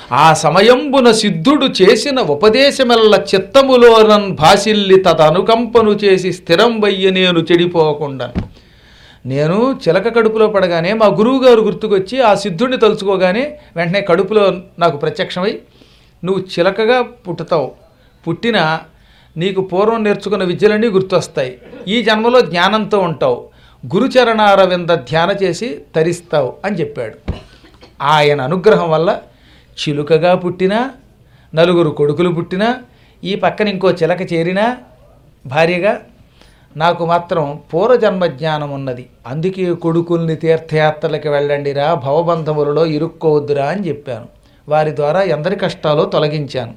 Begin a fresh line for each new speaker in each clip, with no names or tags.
ఆ సమయంబున సిద్ధుడు చేసిన ఉపదేశమెల్ల చిత్తములోనన్ భాసిల్లి తదనుకంపను చేసి స్థిరం వయ్య నేను చెడిపోకుండా నేను చిలక కడుపులో పడగానే మా గురువు గారు గుర్తుకొచ్చి ఆ సిద్ధుడిని తలుచుకోగానే వెంటనే కడుపులో నాకు ప్రత్యక్షమై నువ్వు చిలకగా పుట్టుతావు పుట్టిన నీకు పూర్వం నేర్చుకున్న విద్యలన్నీ గుర్తొస్తాయి ఈ జన్మలో జ్ఞానంతో ఉంటావు గురుచరణారవింద ధ్యాన చేసి తరిస్తావు అని చెప్పాడు ఆయన అనుగ్రహం వల్ల చిలుకగా పుట్టినా నలుగురు కొడుకులు పుట్టినా ఈ పక్కన ఇంకో చిలక చేరినా భార్యగా నాకు మాత్రం పూర్వజన్మ జ్ఞానం ఉన్నది అందుకే కొడుకుల్ని తీర్థయాత్రలకు వెళ్ళండిరా భవబంధములలో ఇరుక్కోవద్దురా అని చెప్పాను వారి ద్వారా ఎందరి కష్టాలో తొలగించాను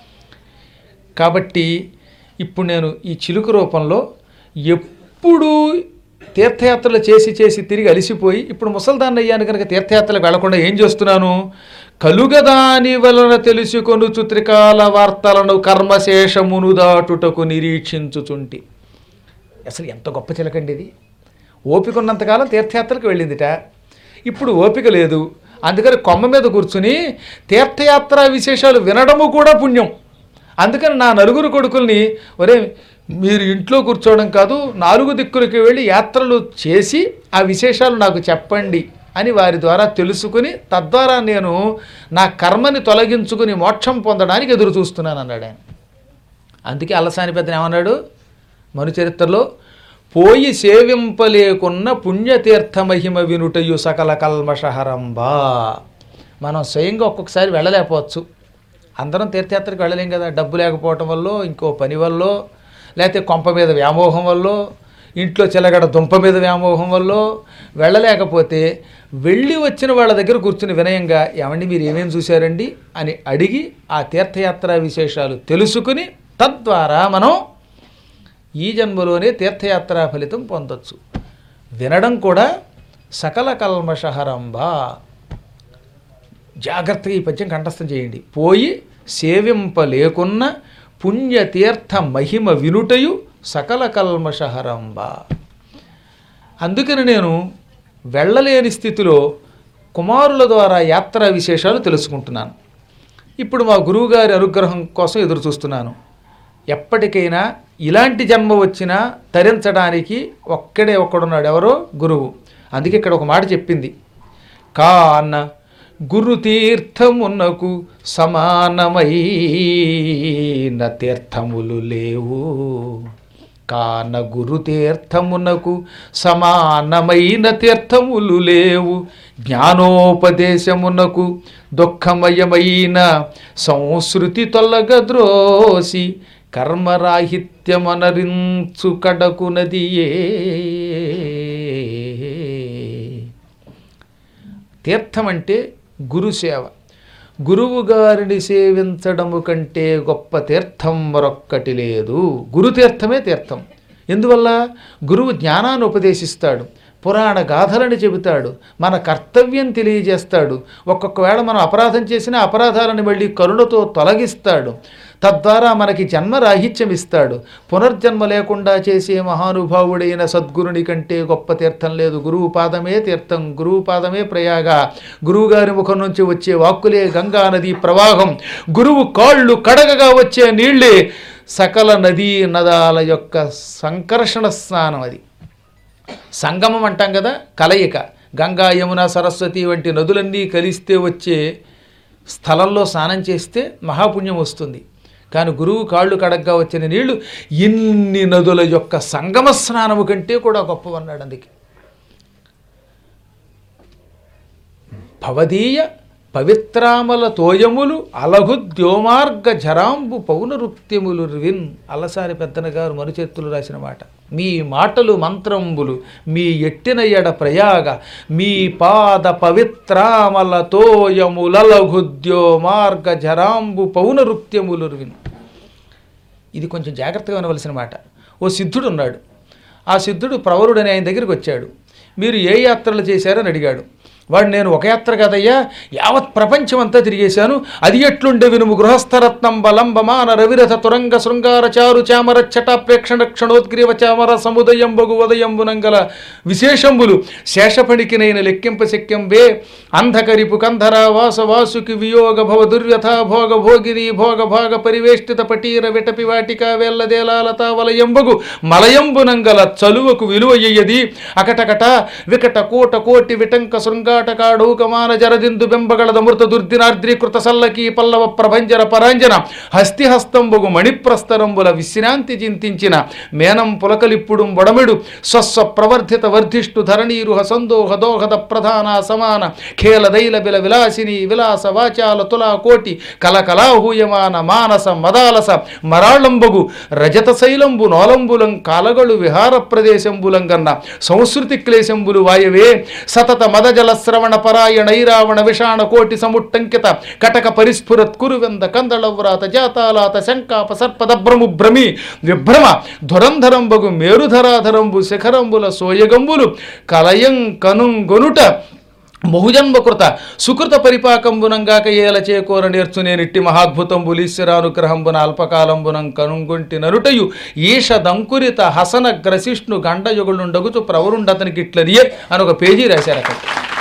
కాబట్టి ఇప్పుడు నేను ఈ చిలుక రూపంలో ఎప్పుడు తీర్థయాత్రలు చేసి చేసి తిరిగి అలిసిపోయి ఇప్పుడు ముసల్దాన్ని అయ్యాను కనుక తీర్థయాత్రలకు వెళ్లకుండా ఏం చేస్తున్నాను కలుగదాని వలన తెలుసుకొను త్రికాల వార్తలను కర్మశేషమును దాటుటకు నిరీక్షించుచుంటి అసలు ఎంత గొప్ప చిలకండి ఇది ఓపిక ఉన్నంతకాలం తీర్థయాత్రకు వెళ్ళిందిట ఇప్పుడు ఓపిక లేదు అందుకని కొమ్మ మీద కూర్చుని తీర్థయాత్ర విశేషాలు వినడము కూడా పుణ్యం అందుకని నా నలుగురు కొడుకుల్ని ఒరే మీరు ఇంట్లో కూర్చోవడం కాదు నాలుగు దిక్కులకి వెళ్ళి యాత్రలు చేసి ఆ విశేషాలు నాకు చెప్పండి అని వారి ద్వారా తెలుసుకుని తద్వారా నేను నా కర్మని తొలగించుకుని మోక్షం పొందడానికి ఎదురు చూస్తున్నాను అన్నాడు ఆయన అందుకే అల్లసాని పెద్ద ఏమన్నాడు మను చరిత్రలో పోయి సేవింపలేకున్న పుణ్యతీర్థ మహిమ వినుటయు సకల కల్మషహరంబా మనం స్వయంగా ఒక్కొక్కసారి వెళ్ళలేకపోవచ్చు అందరం తీర్థయాత్రకు వెళ్ళలేం కదా డబ్బు లేకపోవటం వల్ల ఇంకో పని వల్ల లేకపోతే కొంప మీద వ్యామోహం వల్ల ఇంట్లో చిలగడ దుంప మీద వ్యామోహం వల్ల వెళ్ళలేకపోతే వెళ్ళి వచ్చిన వాళ్ళ దగ్గర కూర్చుని వినయంగా ఏమండి మీరు ఏమేమి చూశారండి అని అడిగి ఆ తీర్థయాత్ర విశేషాలు తెలుసుకుని తద్వారా మనం ఈ జన్మలోనే తీర్థయాత్రా ఫలితం పొందొచ్చు వినడం కూడా సకల కల్మషహరంబా జాగ్రత్తగా ఈ పద్యం కంఠస్థం చేయండి పోయి సేవింపలేకున్న పుణ్యతీర్థ మహిమ వినుటయు సకల కల్మషహరంబ అందుకని నేను వెళ్ళలేని స్థితిలో కుమారుల ద్వారా యాత్రా విశేషాలు తెలుసుకుంటున్నాను ఇప్పుడు మా గురువుగారి అనుగ్రహం కోసం ఎదురు చూస్తున్నాను ఎప్పటికైనా ఇలాంటి జన్మ వచ్చినా తరించడానికి ఒక్కడే ఒక్కడున్నాడు ఎవరో గురువు అందుకే ఇక్కడ ఒక మాట చెప్పింది కాన గురు తీర్థమునకు సమానమైన తీర్థములు లేవు కాన గురు తీర్థమునకు సమానమైన తీర్థములు లేవు జ్ఞానోపదేశమునకు దుఃఖమయమైన సంస్కృతి తొలగద్రోసి కర్మరాహిత్యమనరించు కడకు నదియే తీర్థం అంటే గురుసేవ గురువు గారిని సేవించడము కంటే గొప్ప తీర్థం మరొక్కటి లేదు గురుతీర్థమే తీర్థం ఎందువల్ల గురువు జ్ఞానాన్ని ఉపదేశిస్తాడు పురాణ గాథలను చెబుతాడు మన కర్తవ్యం తెలియజేస్తాడు ఒక్కొక్క వేళ మనం అపరాధం చేసిన అపరాధాలను మళ్ళీ కరుణతో తొలగిస్తాడు తద్వారా మనకి జన్మరాహిత్యం ఇస్తాడు పునర్జన్మ లేకుండా చేసే మహానుభావుడైన సద్గురుని కంటే గొప్ప తీర్థం లేదు గురువు పాదమే తీర్థం గురువు పాదమే ప్రయాగ గురువుగారి ముఖం నుంచి వచ్చే వాక్కులే గంగా నది ప్రవాహం గురువు కాళ్ళు కడగగా వచ్చే నీళ్ళే సకల నదీ నదాల యొక్క సంకర్షణ స్నానం అది సంగమం అంటాం కదా కలయిక గంగా యమున సరస్వతి వంటి నదులన్నీ కలిస్తే వచ్చే స్థలంలో స్నానం చేస్తే మహాపుణ్యం వస్తుంది కానీ గురువు కాళ్ళు కడగ్గా వచ్చిన నీళ్లు ఇన్ని నదుల యొక్క సంగమ స్నానము కంటే కూడా గొప్పవన్నాడు అందుకే భవదీయ పవిత్రామల తోయములు అలగు ద్యోమార్గ జరాంబు పౌనరుక్త్యములు విన్ అలసారి పెద్దన గారు మరుచేత్తులు రాసిన మాట మీ మాటలు మంత్రంబులు మీ ఎట్టిన ఎడ ప్రయాగ మీ పాద పవిత్రామల తోయములలఘు ద్యోమార్గ జరాంబు పౌనరుక్త్యములు విన్ ఇది కొంచెం జాగ్రత్తగా వినవలసిన మాట ఓ సిద్ధుడు ఉన్నాడు ఆ సిద్ధుడు ప్రవరుడని ఆయన దగ్గరికి వచ్చాడు మీరు ఏ యాత్రలు చేశారని అడిగాడు వాడు నేను ఒక యాత్ర కదయ్యా యావత్ ప్రపంచం అంతా తిరిగేశాను అది ఎట్లుండే వినుము గృహస్థరత్నం బలంబమాన రవిరథ తురంగ శృంగార చారు చామర చటాప్రేక్షణ క్షణోద్గ్రీవ చామర సముదయం బగు ఉదయంబునంగల విశేషంబులు శేషపణికినైన లెక్కింప శక్యంబే అంధకరిపు కంధర వాస వాసుకి వియోగ భవ దుర్వ్యథ భోగ భోగిని భోగ భాగ పరివేష్టిత పటీర విటపి వాటిక వేల్లదేలాలత వలయంబగు మలయంబునంగల చలువకు విలువయ్యది అకటకట వికట కోట కోటి విటంక శృంగాటకాడౌకమాన జరదిందు బెంబగళద మృత దుర్దినార్ద్రీకృత సల్లకి పల్లవ ప్రభంజన పరాంజన హస్తిహస్తంబుగు మణిప్రస్తరంబుల విశ్రాంతి చింతించిన మేనం పులకలిప్పుడు బొడమిడు స్వస్వ ప్రవర్ధిత వర్ధిష్టు ధరణీరు హసందోహ దోహద ప్రధాన సమాన ఖేల దైల బిల విలాసిని విలాస వాచాల తులా కోటి కలకలాహూయమాన మానస మదాలస మరాళంబగు రజత శైలంబు నోలంబులం కాలగళు విహార ప్రదేశంబులంగన్న సంస్కృతి క్లేశంబులు వాయవే సతత మదజల శ్రవణ పరాయణైరావణ విషాణ కోటి సముట్టంకిత కటక పరిస్ఫురత్ కురువెంద కందళవ్రాత జాతాలాత శంకాప సర్పదభ్రము భ్రమి విభ్రమ ధురంధరంబగు మేరుధరాధరంబు శిఖరంబుల సోయగంబులు కలయం కనుంగొనుట బహుజన్మకృత సుకృత పరిపాకంబునంగాక ఏల చేకోర నేర్చునేనిట్టి మహాద్భుతంబులీశ్వరానుగ్రహంబున అల్పకాలంబునం కనుంగొంటి నరుటయు ఈష దంకురిత హసన గ్రసిష్ణు గండయుగులుండగుచు ప్రవరుండతనికి ఇట్లనియే అని ఒక పేజీ రాశారు అక్కడ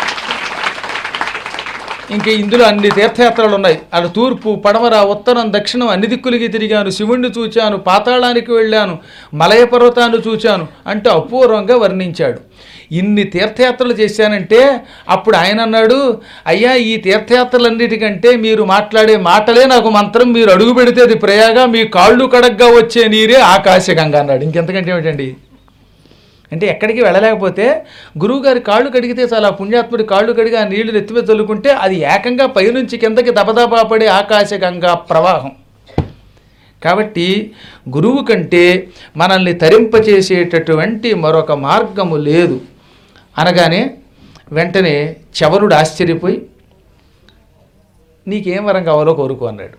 ఇంక ఇందులో అన్ని తీర్థయాత్రలు ఉన్నాయి అటు తూర్పు పడమర ఉత్తరం దక్షిణం అన్ని దిక్కులకి తిరిగాను శివుణ్ణి చూచాను పాతాళానికి వెళ్ళాను మలయ పర్వతాన్ని చూచాను అంటూ అపూర్వంగా వర్ణించాడు ఇన్ని తీర్థయాత్రలు చేశానంటే అప్పుడు ఆయన అన్నాడు అయ్యా ఈ తీర్థయాత్రలన్నిటికంటే మీరు మాట్లాడే మాటలే నాకు మంత్రం మీరు అడుగు పెడితే అది ప్రయాగా మీ కాళ్ళు కడగ్గా వచ్చే నీరే ఆకాశగంగా అన్నాడు ఇంకెంతకంటే ఏమిటండి అంటే ఎక్కడికి వెళ్ళలేకపోతే గురువుగారి కాళ్ళు కడిగితే చాలా పుణ్యాత్ముడి కాళ్ళు కడిగి ఆ నీళ్లు నెత్తిమీద చల్లుకుంటే అది ఏకంగా పైనుంచి కిందకి దబదబా పడే ఆకాశగంగా ప్రవాహం కాబట్టి గురువు కంటే మనల్ని తరింపచేసేటటువంటి మరొక మార్గము లేదు అనగానే వెంటనే చవరుడు ఆశ్చర్యపోయి నీకేం వరం కావాలో కోరుకో అన్నాడు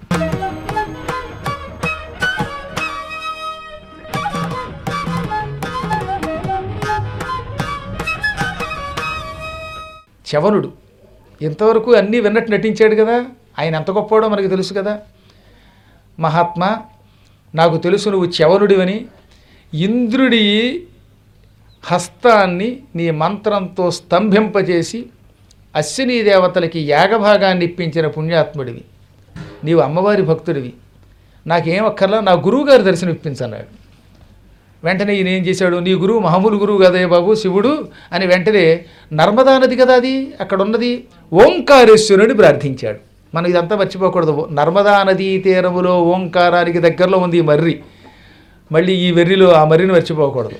చవనుడు ఇంతవరకు అన్నీ విన్నట్టు నటించాడు కదా ఆయన ఎంత గొప్పవాడో మనకు తెలుసు కదా మహాత్మా నాకు తెలుసు నువ్వు చవనుడివని ఇంద్రుడి హస్తాన్ని నీ మంత్రంతో స్తంభింపజేసి అశ్విని దేవతలకి యాగభాగాన్ని ఇప్పించిన పుణ్యాత్ముడివి నీవు అమ్మవారి భక్తుడివి నాకేం అక్కర్లా నా గురువుగారి దర్శనం ఇప్పించన్నాడు వెంటనే ఈయన ఏం చేశాడు నీ గురువు మామూలు గురువు కదయ్య బాబు శివుడు అని వెంటనే నర్మదా నది కదా అది అక్కడ ఉన్నది ఓంకారేశ్వరుని ప్రార్థించాడు మనం ఇదంతా మర్చిపోకూడదు నర్మదా నదీ తీరములో ఓంకారానికి దగ్గరలో ఉంది ఈ మర్రి మళ్ళీ ఈ వెర్రిలో ఆ మర్రిని మర్చిపోకూడదు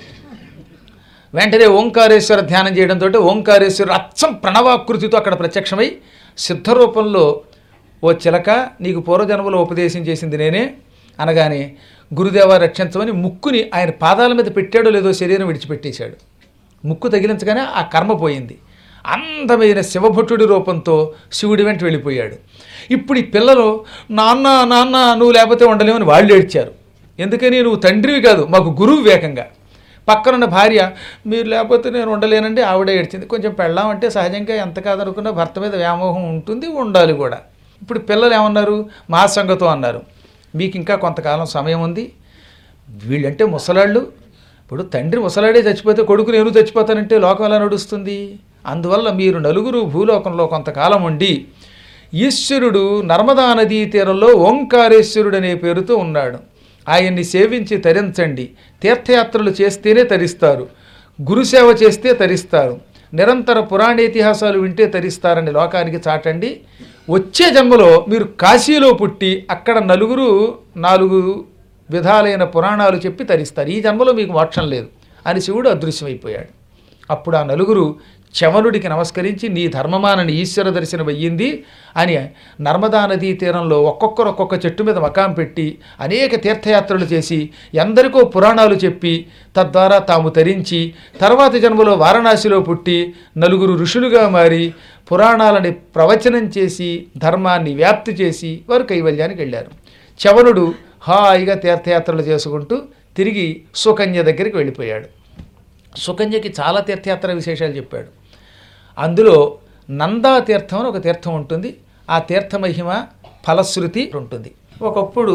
వెంటనే ఓంకారేశ్వర ధ్యానం చేయడంతో ఓంకారేశ్వరు అచ్చం ప్రణవాకృతితో అక్కడ ప్రత్యక్షమై సిద్ధ రూపంలో ఓ చిలక నీకు పూర్వజన్మలో ఉపదేశం చేసింది నేనే అనగానే గురుదేవ రక్షించమని ముక్కుని ఆయన పాదాల మీద పెట్టాడో లేదో శరీరం విడిచిపెట్టేశాడు ముక్కు తగిలించగానే ఆ కర్మ పోయింది అందమైన శివభటుడి రూపంతో శివుడి వెంట వెళ్ళిపోయాడు ఇప్పుడు ఈ పిల్లలు నాన్న నాన్న నువ్వు లేకపోతే ఉండలేమని వాళ్ళు ఏడ్చారు ఎందుకని నువ్వు తండ్రివి కాదు మాకు గురువు వేకంగా పక్కనున్న భార్య మీరు లేకపోతే నేను ఉండలేనండి ఆవిడ ఏడ్చింది కొంచెం పెళ్ళామంటే సహజంగా ఎంత కాదనుకున్నా భర్త మీద వ్యామోహం ఉంటుంది ఉండాలి కూడా ఇప్పుడు పిల్లలు ఏమన్నారు మా సంగతో అన్నారు మీకు ఇంకా కొంతకాలం సమయం ఉంది వీళ్ళంటే ముసలాళ్ళు ఇప్పుడు తండ్రి ముసలాడే చచ్చిపోతే కొడుకు నేను చచ్చిపోతానంటే లోకం ఎలా నడుస్తుంది అందువల్ల మీరు నలుగురు భూలోకంలో కొంతకాలం ఉండి ఈశ్వరుడు నర్మదా నదీ తీరంలో ఓంకారేశ్వరుడు అనే పేరుతో ఉన్నాడు ఆయన్ని సేవించి తరించండి తీర్థయాత్రలు చేస్తేనే తరిస్తారు గురుసేవ చేస్తే తరిస్తారు నిరంతర పురాణేతిహాసాలు వింటే తరిస్తారని లోకానికి చాటండి వచ్చే జన్మలో మీరు కాశీలో పుట్టి అక్కడ నలుగురు నాలుగు విధాలైన పురాణాలు చెప్పి తరిస్తారు ఈ జన్మలో మీకు మోక్షం లేదు అని శివుడు అదృశ్యమైపోయాడు అప్పుడు ఆ నలుగురు చవనుడికి నమస్కరించి నీ ధర్మమానని ఈశ్వర దర్శనం అయ్యింది అని నర్మదా నదీ తీరంలో ఒక్కొక్కరు ఒక్కొక్క చెట్టు మీద మకాం పెట్టి అనేక తీర్థయాత్రలు చేసి ఎందరికో పురాణాలు చెప్పి తద్వారా తాము తరించి తర్వాత జన్మలో వారణాసిలో పుట్టి నలుగురు ఋషులుగా మారి పురాణాలని ప్రవచనం చేసి ధర్మాన్ని వ్యాప్తి చేసి వారు కైవల్యానికి వెళ్ళారు చవనుడు హాయిగా తీర్థయాత్రలు చేసుకుంటూ తిరిగి సుకన్య దగ్గరికి వెళ్ళిపోయాడు సుకన్యకి చాలా తీర్థయాత్ర విశేషాలు చెప్పాడు అందులో నందా తీర్థం అని ఒక తీర్థం ఉంటుంది ఆ తీర్థ మహిమ ఫలశ్రుతి ఉంటుంది ఒకప్పుడు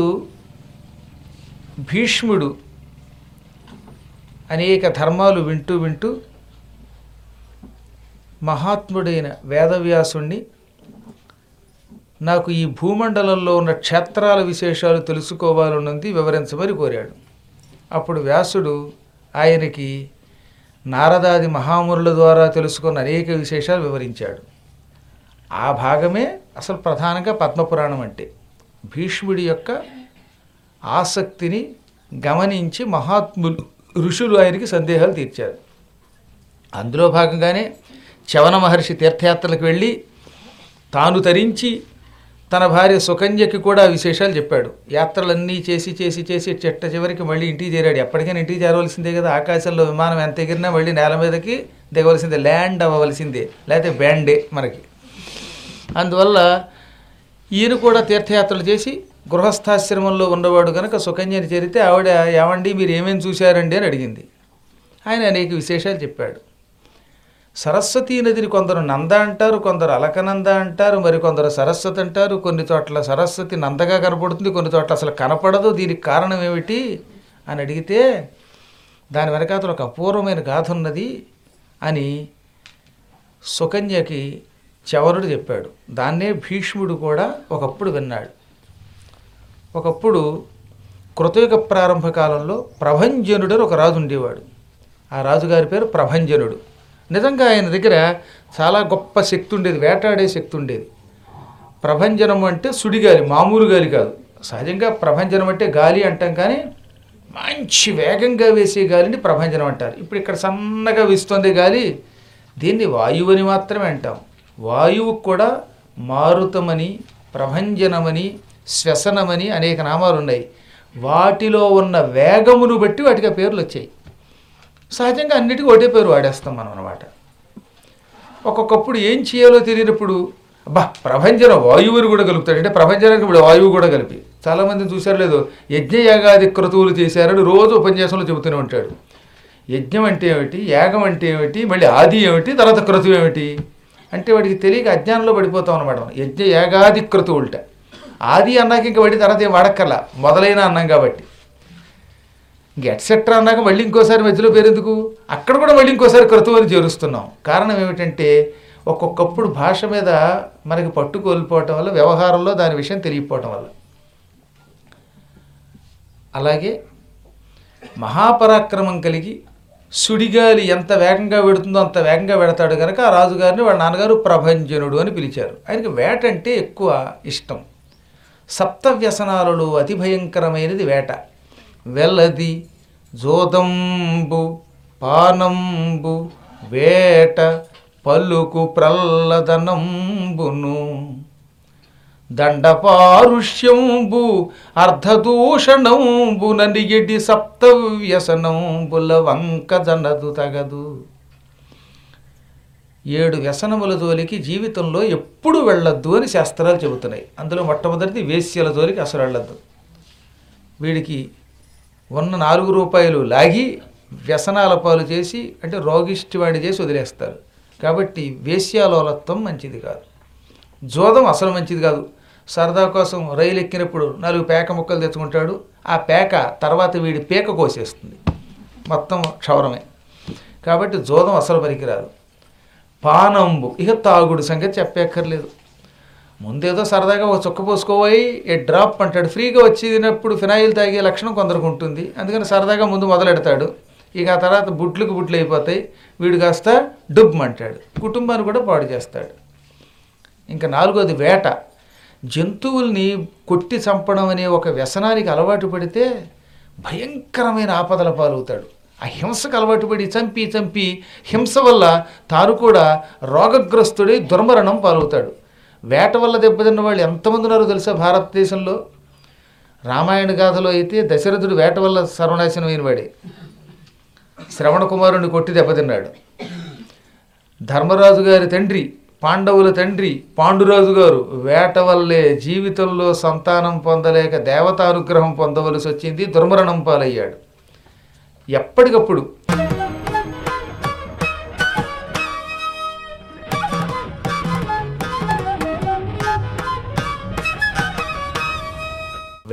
భీష్ముడు అనేక ధర్మాలు వింటూ వింటూ మహాత్ముడైన వేదవ్యాసుణ్ణి నాకు ఈ భూమండలంలో ఉన్న క్షేత్రాల విశేషాలు తెలుసుకోవాలన్నది వివరించమని కోరాడు అప్పుడు వ్యాసుడు ఆయనకి నారదాది మహామునుల ద్వారా తెలుసుకున్న అనేక విశేషాలు వివరించాడు ఆ భాగమే అసలు ప్రధానంగా పద్మపురాణం అంటే భీష్ముడి యొక్క ఆసక్తిని గమనించి మహాత్ములు ఋషులు ఆయనకి సందేహాలు తీర్చారు అందులో భాగంగానే చవన మహర్షి తీర్థయాత్రలకు వెళ్ళి తాను తరించి తన భార్య సుకన్యకి కూడా విశేషాలు చెప్పాడు యాత్రలన్నీ చేసి చేసి చేసి చెట్ట చివరికి మళ్ళీ ఇంటికి చేరాడు ఎప్పటికైనా ఇంటికి చేరవలసిందే కదా ఆకాశంలో విమానం ఎంత ఎగిరినా మళ్ళీ నేల మీదకి దిగవలసిందే ల్యాండ్ అవ్వవలసిందే లేకపోతే బ్యాండే మనకి అందువల్ల ఈయన కూడా తీర్థయాత్రలు చేసి గృహస్థాశ్రమంలో ఉన్నవాడు కనుక సుకన్యని చేరితే ఆవిడ ఏమండి మీరు ఏమేమి చూశారండి అని అడిగింది ఆయన అనేక విశేషాలు చెప్పాడు సరస్వతీ నదిని కొందరు నంద అంటారు కొందరు అలకనంద అంటారు మరి కొందరు సరస్వతి అంటారు కొన్ని చోట్ల సరస్వతి నందగా కనపడుతుంది కొన్ని చోట్ల అసలు కనపడదు దీనికి కారణం ఏమిటి అని అడిగితే దాని వెనకాతల ఒక అపూర్వమైన గాథ ఉన్నది అని సుకన్యకి చవరుడు చెప్పాడు దాన్నే భీష్ముడు కూడా ఒకప్పుడు విన్నాడు ఒకప్పుడు కృతయుగ ప్రారంభ కాలంలో ప్రభంజనుడు అని ఒక రాజు ఉండేవాడు ఆ రాజుగారి పేరు ప్రభంజనుడు నిజంగా ఆయన దగ్గర చాలా గొప్ప శక్తి ఉండేది వేటాడే శక్తి ఉండేది ప్రభంజనం అంటే సుడిగాలి మామూలు గాలి కాదు సహజంగా ప్రభంజనం అంటే గాలి అంటాం కానీ మంచి వేగంగా వేసే గాలిని ప్రభంజనం అంటారు ఇప్పుడు ఇక్కడ సన్నగా వీస్తుంది గాలి దీన్ని వాయువు అని మాత్రమే అంటాం వాయువు కూడా మారుతమని ప్రభంజనమని శ్వసనమని అనేక నామాలు ఉన్నాయి వాటిలో ఉన్న వేగమును బట్టి వాటికి ఆ పేర్లు వచ్చాయి సహజంగా అన్నిటికీ ఒకటే పేరు వాడేస్తాం మనం అనమాట ఒక్కొక్కప్పుడు ఏం చేయాలో తెలియనప్పుడు అబ్బా ప్రభంజన వాయువుని కూడా కలుపుతాడు అంటే ప్రభంజనానికి ఇప్పుడు వాయువు కూడా కలిపి చాలామందిని చూశారు లేదు యజ్ఞయాగాది క్రతువులు చేశారని రోజు ఉపన్యాసంలో చెబుతూనే ఉంటాడు యజ్ఞం అంటే ఏమిటి యాగం అంటే ఏమిటి మళ్ళీ ఆది ఏమిటి తర్వాత క్రతువు ఏమిటి అంటే వాడికి తెలియక అజ్ఞానంలో పడిపోతాం అనమాట మనం. యజ్ఞ యాగాది క్రతువుల్ట ఆది అన్నాక ఇంకా వాడి తర్వాత ఏం వాడక్కర్లా మొదలైన అన్నాం కాబట్టి ఇంక ఎట్సెట్రా అన్నాక మళ్ళీ ఇంకోసారి మధ్యలో పేరెందుకు అక్కడ కూడా మళ్ళీ ఇంకోసారి క్రతువు అని చేరుస్తున్నాం కారణం ఏమిటంటే ఒక్కొక్కప్పుడు భాష మీద మనకి పట్టు కోల్పోవటం వల్ల వ్యవహారంలో దాని విషయం తెలియకపోవటం వల్ల అలాగే మహాపరాక్రమం కలిగి సుడిగాలి ఎంత వేగంగా వెడుతుందో అంత వేగంగా వెడతాడు కనుక ఆ రాజుగారిని వాళ్ళ నాన్నగారు ప్రభంజనుడు అని పిలిచారు ఆయనకి వేట అంటే ఎక్కువ ఇష్టం సప్త వ్యసనాలలో అతి భయంకరమైనది వేట వెల్లది జోదంబు పానంబు వేట పలుకు ప్రల్లదనంబును దండపారుష్యంబు అర్ధదూషణంబు ననిగిడి సప్తవ్యసనంబుల వంక జనదు తగదు ఏడు వ్యసనముల జోలికి జీవితంలో ఎప్పుడు వెళ్ళొద్దు అని శాస్త్రాలు చెబుతున్నాయి అందులో మొట్టమొదటిది వేశ్యల జోలికి అసలు వెళ్ళొద్దు వీడికి ఉన్న నాలుగు రూపాయలు లాగి వ్యసనాల పాలు చేసి అంటే రోగిష్టివాడి చేసి వదిలేస్తారు కాబట్టి వేశ్యాలోలత్వం మంచిది కాదు జోదం అసలు మంచిది కాదు సరదా కోసం రైలు ఎక్కినప్పుడు నాలుగు పేక ముక్కలు తెచ్చుకుంటాడు ఆ పేక తర్వాత వీడి పేక కోసేస్తుంది మొత్తం క్షౌరమే కాబట్టి జోదం అసలు పనికిరాదు పానంబు ఇక తాగుడు సంగతి చెప్పక్కర్లేదు ముందేదో సరదాగా ఒక చుక్క పోసుకోబోయి ఏ డ్రాప్ అంటాడు ఫ్రీగా వచ్చినప్పుడు ఫినాయిల్ తాగే లక్షణం కొందరికి ఉంటుంది అందుకని సరదాగా ముందు మొదలెడతాడు ఇక ఆ తర్వాత బుట్లకు బుట్లు అయిపోతాయి వీడు కాస్త డుబ్బమంటాడు కుటుంబాన్ని కూడా పాడు చేస్తాడు ఇంకా నాలుగోది వేట జంతువుల్ని కొట్టి చంపడం అనే ఒక వ్యసనానికి అలవాటు పడితే భయంకరమైన ఆపదల పాలవుతాడు ఆ హింసకు అలవాటు పడి చంపి చంపి హింస వల్ల తాను కూడా రోగగ్రస్తుడై దుర్మరణం పాలవుతాడు వేట వల్ల దెబ్బతిన్న వాళ్ళు ఎంతమంది ఉన్నారో తెలుసా భారతదేశంలో రామాయణ గాథలో అయితే దశరథుడు వేట వల్ల సర్వనాశనమైన వాడే శ్రవణ కుమారుని కొట్టి దెబ్బతిన్నాడు ధర్మరాజు గారి తండ్రి పాండవుల తండ్రి పాండురాజు గారు వేట వల్లే జీవితంలో సంతానం పొందలేక దేవతానుగ్రహం పొందవలసి వచ్చింది దుర్మరణం పాలయ్యాడు ఎప్పటికప్పుడు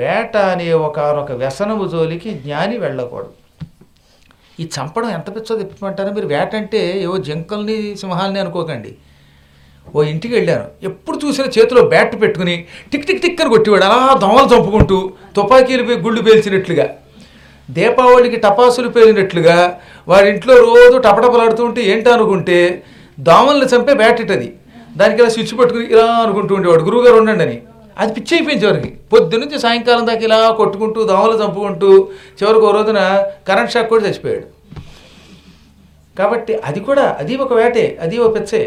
వేట అనే ఒకనొక వ్యసనము జోలికి జ్ఞాని వెళ్ళకూడదు ఈ చంపడం ఎంత పిచ్చో తిప్పమంటారో మీరు వేట అంటే ఏవో జంకల్ని సింహాలని అనుకోకండి ఓ ఇంటికి వెళ్ళాను ఎప్పుడు చూసినా చేతిలో బ్యాట్ పెట్టుకుని టిక్ టిక్ టిక్ అని కొట్టేవాడు అలా దోమలు చంపుకుంటూ తుపాకీలు పే- గుళ్ళు పేల్చినట్లుగా దీపావళికి టపాసులు పేలినట్లుగా వాడి ఇంట్లో రోజు టపటపలాడుతూ ఉంటే ఏంటో అనుకుంటే దోమల్ని చంపే బ్యాట్ అది దానికి ఇలా స్విచ్ పట్టుకుని ఇలా అనుకుంటూ ఉండేవాడు గురువుగారు ఉండండి అని అది పిచ్చి అయిపోయింది చివరికి పొద్దున్నుంచి సాయంకాలం దాకా ఇలా కొట్టుకుంటూ దోమలు చంపుకుంటూ చివరికి ఓ రోజున కరెంట్ షాక్ కూడా చచ్చిపోయాడు కాబట్టి అది కూడా అది ఒక వేటే అది ఒక పిచ్చే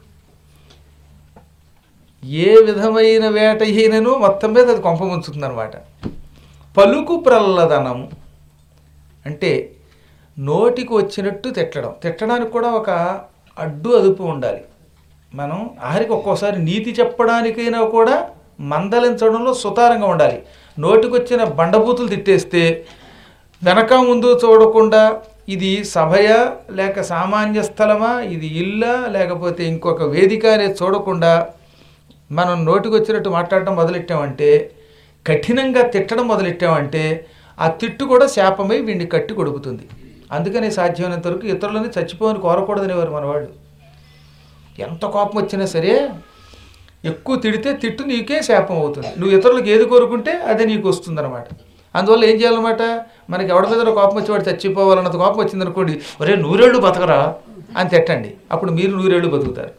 ఏ విధమైన వేట అయినను మొత్తం మీద అది కొంప ముంచుతుందన్నమాట పలుకు ప్రల్లదనము అంటే నోటికి వచ్చినట్టు తిట్టడం తిట్టడానికి కూడా ఒక అడ్డు అదుపు ఉండాలి మనం ఆఖరికి ఒక్కోసారి నీతి చెప్పడానికైనా కూడా మందలించడంలో సుతారంగా ఉండాలి నోటికి వచ్చిన బండబూతులు తిట్టేస్తే వెనక ముందు చూడకుండా ఇది సభయా లేక సామాన్య స్థలమా ఇది ఇల్లా లేకపోతే ఇంకొక వేదిక అనేది చూడకుండా మనం నోటికి వచ్చినట్టు మాట్లాడటం మొదలెట్టామంటే కఠినంగా తిట్టడం మొదలెట్టామంటే ఆ తిట్టు కూడా శాపమై వీడిని కట్టి కొడుకుతుంది అందుకని సాధ్యమైనంత వరకు ఇతరులని చచ్చిపోని కోరకూడదనేవారు మనవాళ్ళు ఎంత కోపం వచ్చినా సరే ఎక్కువ తిడితే తిట్టు నీకే శాపం అవుతుంది నువ్వు ఇతరులకు ఏది కోరుకుంటే అదే నీకు వస్తుందన్నమాట అందువల్ల ఏం చేయాలన్నమాట మనకి ఎవడి మీద కోపం వచ్చి వాడు చచ్చిపోవాలన్నంత కోపం వచ్చిందనుకోండి ఒరే నూరేళ్ళు బతకరా అని తిట్టండి అప్పుడు మీరు నూరేళ్ళు బతుకుతారు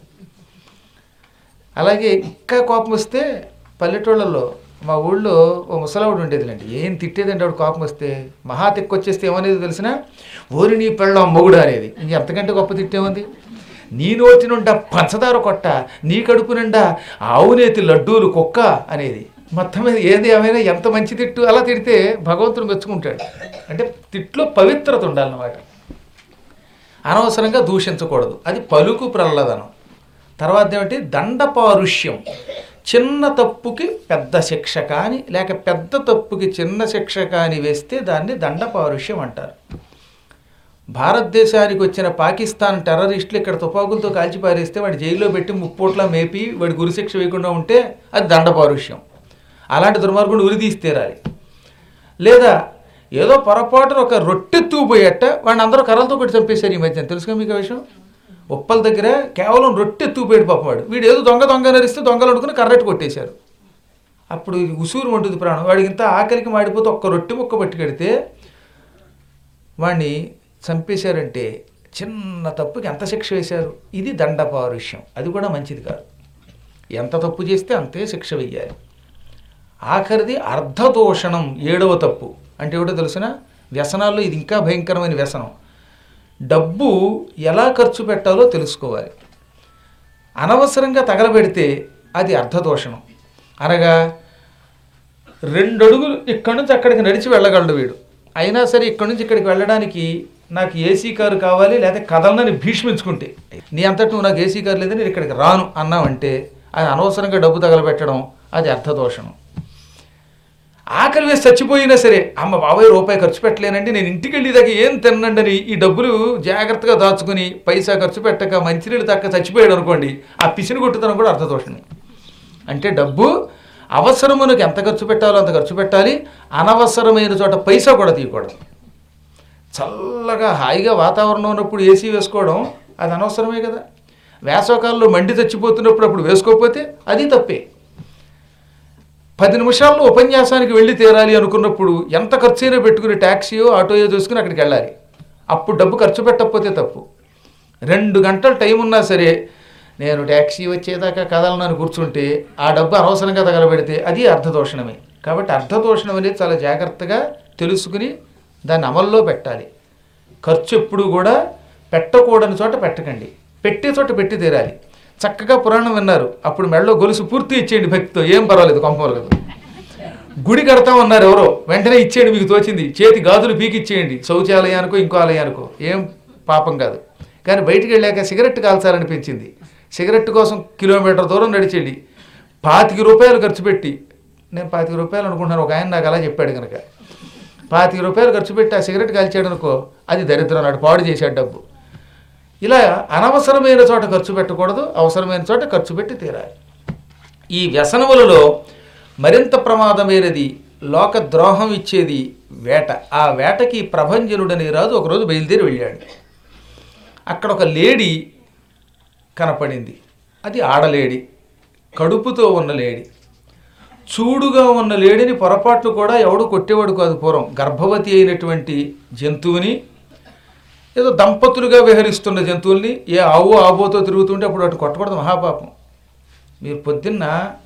అలాగే ఇంకా కోపం వస్తే పల్లెటూళ్ళల్లో మా ఊళ్ళో ఓ ముసలావిడ ఉండేదిలేండి ఏం తిట్టేదండి ఆవిడ కోపం వస్తే మహా తిక్కొచ్చేస్తే ఏమనేది తెలిసిన ఓరి నీ పెళ్ళం మొగుడు అనేది ఇంక ఎంతకంటే గొప్ప తిట్టేముంది నీ నోటి నుండా పంచదార కొట్ట నీ కడుపు నిండా ఆవునేతి లడ్డూలు కుక్క అనేది మొత్తం మీద ఏది ఏమైనా ఎంత మంచి తిట్టు అలా తిడితే భగవంతుడు మెచ్చుకుంటాడు అంటే తిట్లో పవిత్రత ఉండాలన్నమాట అనవసరంగా దూషించకూడదు అది పలుకు ప్రహ్లాదనం తర్వాత ఏమిటి దండ పారుష్యం చిన్న తప్పుకి పెద్ద శిక్ష కానీ లేక పెద్ద తప్పుకి చిన్న శిక్ష కానీ వేస్తే దాన్ని దండ పారుష్యం అంటారు భారతదేశానికి వచ్చిన పాకిస్తాన్ టెర్రరిస్టులు ఇక్కడ తుపాకులతో కాల్చి పారేస్తే వాడి జైల్లో పెట్టి ముప్పోట్ల మేపి వాడి గురిశిక్ష వేయకుండా ఉంటే అది దండ పారుష్యం అలాంటి దుర్మార్గుడు ఉరి తీసి తీరాలి లేదా ఏదో పొరపాటున ఒక రొట్టెత్తుకుపోయేట వాడిని అందరూ కర్రలతో కొట్టి చంపేశారు ఈ మధ్యన తెలుసుగా మీకు ఆ విషయం ఉప్పల దగ్గర కేవలం రొట్టెత్తుకుపోయాడు పాపం వాడు వీడు ఏదో దొంగ దొంగ నరిస్తే దొంగలు అనుకుని కర్రెట్టు కొట్టేశారు అప్పుడు ఇది ఉసూరు ఉంటుంది ప్రాణం వాడికి ఇంత ఆకలికి మాడిపోతే ఒక్క రొట్టె ముక్క పట్టుకెడితే వాడిని చంపేశారంటే చిన్న తప్పుకి ఎంత శిక్ష వేశారు ఇది దండపారుష్యం అది కూడా మంచిది కాదు ఎంత తప్పు చేస్తే అంతే శిక్ష వెయ్యాలి ఆఖరిది అర్ధదోషణం ఏడవ తప్పు అంటే ఏమిటో తెలిసిన వ్యసనాల్లో ఇది ఇంకా భయంకరమైన వ్యసనం డబ్బు ఎలా ఖర్చు పెట్టాలో తెలుసుకోవాలి అనవసరంగా తగలబెడితే అది అర్ధదోషణం అనగా రెండు అడుగులు ఇక్కడి నుంచి అక్కడికి నడిచి వెళ్ళగలడు వీడు అయినా సరే ఇక్కడి నుంచి ఇక్కడికి వెళ్ళడానికి నాకు ఏసీ కారు కావాలి లేదా కదలనని భీష్మించుకుంటే నీ అంతటి నువ్వు నాకు ఏసీ కారు లేదని నేను ఇక్కడికి రాను అన్నావంటే అది అనవసరంగా డబ్బు తగలబెట్టడం అది అర్థదోషణం ఆకలి వేసి చచ్చిపోయినా సరే అమ్మ బాబాయ్ రూపాయి ఖర్చు పెట్టలేనండి నేను ఇంటికి వెళ్ళేదాకా ఏం తినండి అని ఈ డబ్బులు జాగ్రత్తగా దాచుకుని పైసా ఖర్చు పెట్టక మంచినీళ్ళు తక్క చచ్చిపోయాడు అనుకోండి ఆ పిసిని కొట్టుతనం కూడా అర్థదోషమే అంటే డబ్బు అవసరమునకు ఎంత ఖర్చు పెట్టాలో అంత ఖర్చు పెట్టాలి అనవసరమైన చోట పైసా కూడా తీయకూడదు చల్లగా హాయిగా వాతావరణం ఉన్నప్పుడు ఏసీ వేసుకోవడం అది అనవసరమే కదా వేసవకాలంలో మండి చచ్చిపోతున్నప్పుడు అప్పుడు వేసుకోకపోతే అది తప్పే పది నిమిషాల్లో ఉపన్యాసానికి వెళ్ళి తీరాలి అనుకున్నప్పుడు ఎంత ఖర్చు అయినా పెట్టుకుని ట్యాక్సీయో ఆటోయో చూసుకుని అక్కడికి వెళ్ళాలి అప్పుడు డబ్బు ఖర్చు పెట్టకపోతే తప్పు రెండు గంటల టైం ఉన్నా సరే నేను ట్యాక్సీ వచ్చేదాకా కదలనని కూర్చుంటే ఆ డబ్బు అనవసరంగా తగలబెడితే అది అర్ధదోషణమే కాబట్టి అర్ధదోషణం అనేది చాలా జాగ్రత్తగా తెలుసుకుని దాన్ని అమల్లో పెట్టాలి ఖర్చు ఎప్పుడు కూడా పెట్టకూడని చోట పెట్టకండి పెట్టే చోట పెట్టి తీరాలి చక్కగా పురాణం విన్నారు అప్పుడు మెడలో గొలుసు పూర్తి ఇచ్చేయండి భక్తితో ఏం పర్వాలేదు కొంపవలదు గుడి కడతా ఉన్నారు ఎవరో వెంటనే ఇచ్చేయండి మీకు తోచింది చేతి గాజులు పీకి ఇచ్చేయండి శౌచాలయానికో ఇంకో ఆలయానికో ఏం పాపం కాదు కానీ బయటికి వెళ్ళాక సిగరెట్ కాల్చాలనిపించింది సిగరెట్ కోసం కిలోమీటర్ దూరం నడిచేయండి పాతిక రూపాయలు ఖర్చు పెట్టి నేను పాతిక రూపాయలు అనుకుంటున్నాను ఒక ఆయన నాకు అలా చెప్పాడు కనుక పాతిక రూపాయలు ఖర్చు పెట్టి ఆ సిగరెట్ కాల్చాడు అనుకో అది దరిద్రం నాడు పాడు చేశాడు డబ్బు ఇలా అనవసరమైన చోట ఖర్చు పెట్టకూడదు అవసరమైన చోట ఖర్చు పెట్టి తీరాలి ఈ వ్యసనములలో మరింత ప్రమాదమైనది లోక ద్రోహం ఇచ్చేది వేట ఆ వేటకి ప్రభంజనుడనే రాజు ఒకరోజు బయలుదేరి వెళ్ళాడు అక్కడ ఒక లేడీ కనపడింది అది ఆడలేడి కడుపుతో ఉన్న లేడి చూడుగా ఉన్న లేడిని పొరపాట్లు కూడా ఎవడు కొట్టేవాడు కాదు పూర్వం గర్భవతి అయినటువంటి జంతువుని ఏదో దంపతులుగా విహరిస్తున్న జంతువుల్ని ఏ ఆవు ఆబోతో తిరుగుతుంటే అప్పుడు అటు కొట్టకూడదు మహాపాపం మీరు పొద్దున్న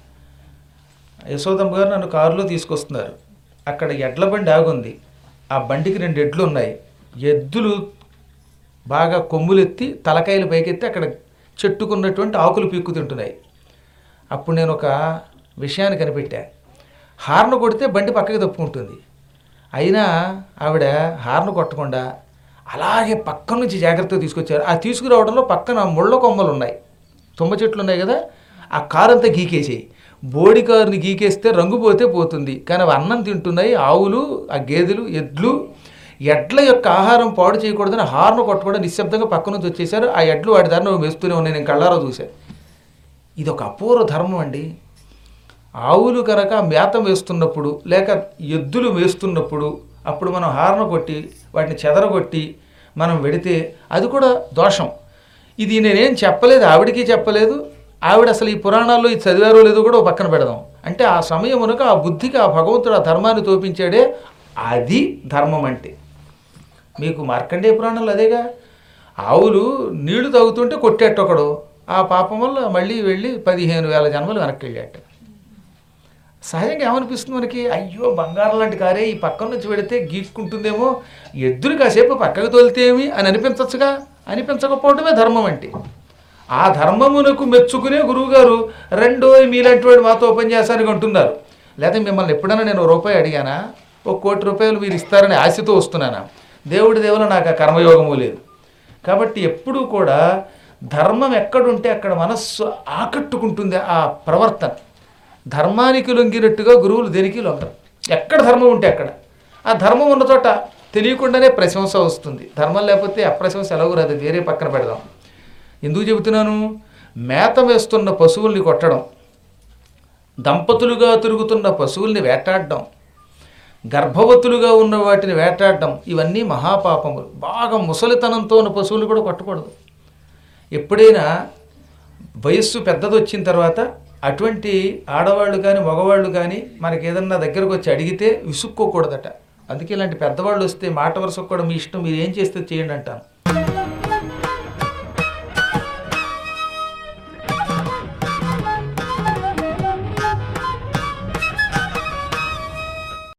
యశోదమ్మ గారు నన్ను కారులో తీసుకొస్తున్నారు అక్కడ ఎడ్ల బండి ఆగుంది ఆ బండికి రెండు ఎడ్లు ఉన్నాయి ఎద్దులు బాగా కొమ్ములెత్తి తలకాయలు పైకెత్తి అక్కడ చెట్టుకున్నటువంటి ఆకులు పీక్కు తింటున్నాయి అప్పుడు నేను ఒక విషయాన్ని కనిపెట్టా హార్న్ కొడితే బండి పక్కకి తప్పుకుంటుంది అయినా ఆవిడ హార్న్ కొట్టకుండా అలాగే పక్క నుంచి జాగ్రత్తగా తీసుకొచ్చారు ఆ తీసుకురావడంలో పక్కన ముళ్ళ కొమ్మలు ఉన్నాయి తుమ్మ చెట్లు ఉన్నాయి కదా ఆ కారు అంతా గీకేసేయి బోడి కారుని గీకేస్తే రంగు పోతే పోతుంది కానీ అవి అన్నం తింటున్నాయి ఆవులు ఆ గేదెలు ఎడ్లు ఎడ్ల యొక్క ఆహారం పాడు చేయకూడదని హార్న్ కొట్టకుండా నిశ్శబ్దంగా పక్క నుంచి వచ్చేసారు ఆ ఎడ్లు వాటి దారిని వేస్తూనే ఉన్నాయి నేను కళ్ళారా చూశాను ఇది ఒక అపూర్వ ధర్మం అండి ఆవులు కనుక మేత వేస్తున్నప్పుడు లేక ఎద్దులు వేస్తున్నప్పుడు అప్పుడు మనం హారన కొట్టి వాటిని చెదరగొట్టి మనం వెడితే అది కూడా దోషం ఇది నేనేం చెప్పలేదు ఆవిడికి చెప్పలేదు ఆవిడ అసలు ఈ పురాణాల్లో ఇది చదివారో లేదో కూడా ఓ పక్కన పెడదాం అంటే ఆ సమయమునకు ఆ బుద్ధికి ఆ భగవంతుడు ఆ ధర్మాన్ని తోపించాడే అది ధర్మం అంటే మీకు మార్కండేయ పురాణాలు అదేగా ఆవులు నీళ్లు తాగుతుంటే కొట్టేటొకడు ఆ పాపం వల్ల మళ్ళీ వెళ్ళి పదిహేను వేల జన్మలు వెనక్కి వెళ్ళాట సహజంగా ఏమనిపిస్తుంది మనకి అయ్యో బంగారం లాంటి కారే ఈ పక్కన నుంచి పెడితే గీక్కుంటుందేమో ఎద్దులు కాసేపు పక్కకు తోలితేమి అని అనిపించచ్చుగా అనిపించకపోవడమే ధర్మం అంటే ఆ ధర్మమునకు మెచ్చుకునే గురువుగారు రెండో మీలాంటి వాడు మాతో ఉపన్యాసానికి అంటున్నారు లేదా మిమ్మల్ని ఎప్పుడైనా నేను ఓ రూపాయి అడిగానా ఒక కోటి రూపాయలు మీరు ఇస్తారని ఆశతో వస్తున్నానా దేవుడి దేవుల నాకు ఆ కర్మయోగము లేదు కాబట్టి ఎప్పుడూ కూడా ధర్మం ఎక్కడుంటే అక్కడ మనస్సు ఆకట్టుకుంటుంది ఆ ప్రవర్తన ధర్మానికి లొంగినట్టుగా గురువులు దేనికి లొంగరు ఎక్కడ ధర్మం ఉంటే అక్కడ ఆ ధర్మం ఉన్న చోట తెలియకుండానే ప్రశంస వస్తుంది ధర్మం లేకపోతే అప్రశంస ఎలాగో రాదు వేరే పక్కన పెడదాం ఎందుకు చెబుతున్నాను మేత వేస్తున్న పశువుల్ని కొట్టడం దంపతులుగా తిరుగుతున్న పశువుల్ని వేటాడడం గర్భవతులుగా ఉన్న వాటిని వేటాడడం ఇవన్నీ మహాపాపములు బాగా ముసలితనంతో ఉన్న పశువులు కూడా కొట్టకూడదు ఎప్పుడైనా వయస్సు పెద్దది వచ్చిన తర్వాత అటువంటి ఆడవాళ్ళు కానీ మగవాళ్ళు కానీ మనకి ఏదన్నా దగ్గరకు వచ్చి అడిగితే విసుక్కోకూడదట అందుకే ఇలాంటి పెద్దవాళ్ళు వస్తే మాట వరుసకు కూడా మీ ఇష్టం మీరు ఏం చేస్తే చేయండి అంటాను